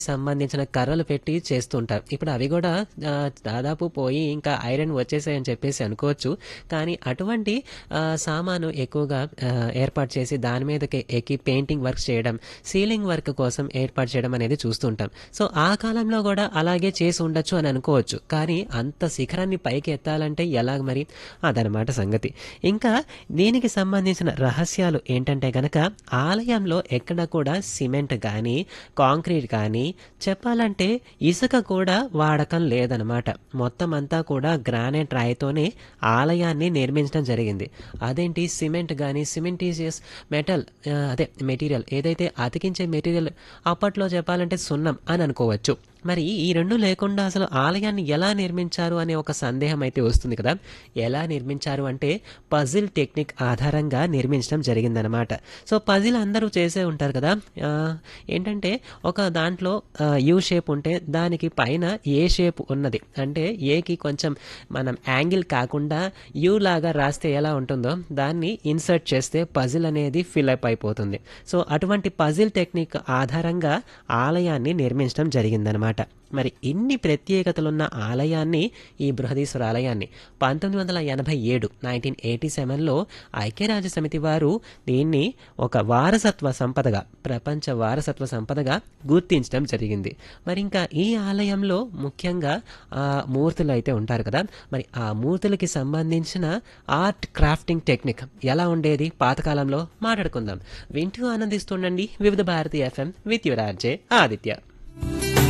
సంబంధించిన కర్రలు పెట్టి చేస్తుంటారు. ఇప్పుడు అవి గూడా ఆహ్, దాదాపు పోయి ఇంకా ఐరన్ వచ్చేసాయని చెప్పేసి అనుకోవచ్చు. కానీ అటువంటి ఆహ్, సామాను ఎక్కువగా ఆహ్, ఏర్పాటు చేసి దాని మీదకి ఎక్కి పెయింటింగ్ వర్క్స్ చేయడం, సీలింగ్ వర్క్ కోసం ఏర్పాటు చేయడం అనేది చూస్తూ ఉంటాం. సో, ఆ కాలంలో గూడా అలాగే చేసి ఉండొచ్చు అని అనుకోవచ్చు. కానీ అంత శిఖరాన్ని పైకి ఎత్తాలంటే ఎలాగ మరి? అదనమాట సంగతి. ఇంకా దీనికి సంబంధించిన రహస్యాలు ఏంటంటే గనక ఆలయంలో ఎక్కడ కూడా సిమెంట్ గానీ, కాంక్రీట్ కానీ చెప్పాలంటే ఇసుక కూడా వాడకం లేదనమాట. మొత్తం అంతా కూడా గ్రానైట్ రాయితోనే ఆలయాన్ని నిర్మించడం జరిగింది. అదేంటి సిమెంట్ గానీ, సిమెంటీషియస్ మెటల్ ఆహ్, అదే మెటీరియల్ ఏదైతే అతికించే మెటీరియల్ అప్పట్లో చెప్పాలంటే సున్నం అని అనుకోవచ్చు. మరి ఈ 2 లేకుండా అసలు ఆలయాన్ని ఎలా నిర్మించారు అనే ఒక సందేహం అయితే వస్తుంది కదా! ఎలా నిర్మించారు అంటే పజిల్ టెక్నిక్ ఆధారంగా నిర్మించడం జరిగిందనమాట. సో, పజిల్ అందరూ చేసే ఉంటారు కదా! ఆహ్, ఏంటంటే ఒక దాంట్లో ఆహ్, యూ షేప్ ఉంటే దానికి పైన ఏ షేప్ ఉన్నది. అంటే ఏకి కొంచెం మనం యాంగిల్ కాకుండా యూ లాగా రాస్తే ఎలా ఉంటుందో దాన్ని ఇన్సర్ట్ చేస్తే పజిల్ అనేది ఫిలప్ అయిపోతుంది. సో, అటువంటి పజిల్ టెక్నిక్ ఆధారంగా ఆలయాన్ని నిర్మించడం జరిగిందనమాట. మరి ఇన్ని ప్రత్యేకతలున్న ఆలయాన్ని ఈ బృహదీశ్వర ఆలయాన్ని 1987 1987లో ఐక్యరాజ్య సమితి వారు దీన్ని ఒక వారసత్వ సంపదగా ప్రపంచ వారసత్వ సంపదగా గుర్తించడం జరిగింది. మరింకా ఈ ఆలయంలో ముఖ్యంగా ఆహ్, మూర్తులు అయితే ఉంటారు కదా! మరి ఆ మూర్తులకి సంబంధించిన ఆర్ట్ క్రాఫ్టింగ్ టెక్నిక్ ఎలా ఉండేది పాతకాలంలో మాట్లాడుకుందాం. వింటూ ఆనందిస్తుండండి Vividh Bharati FM with your RJ Aditya.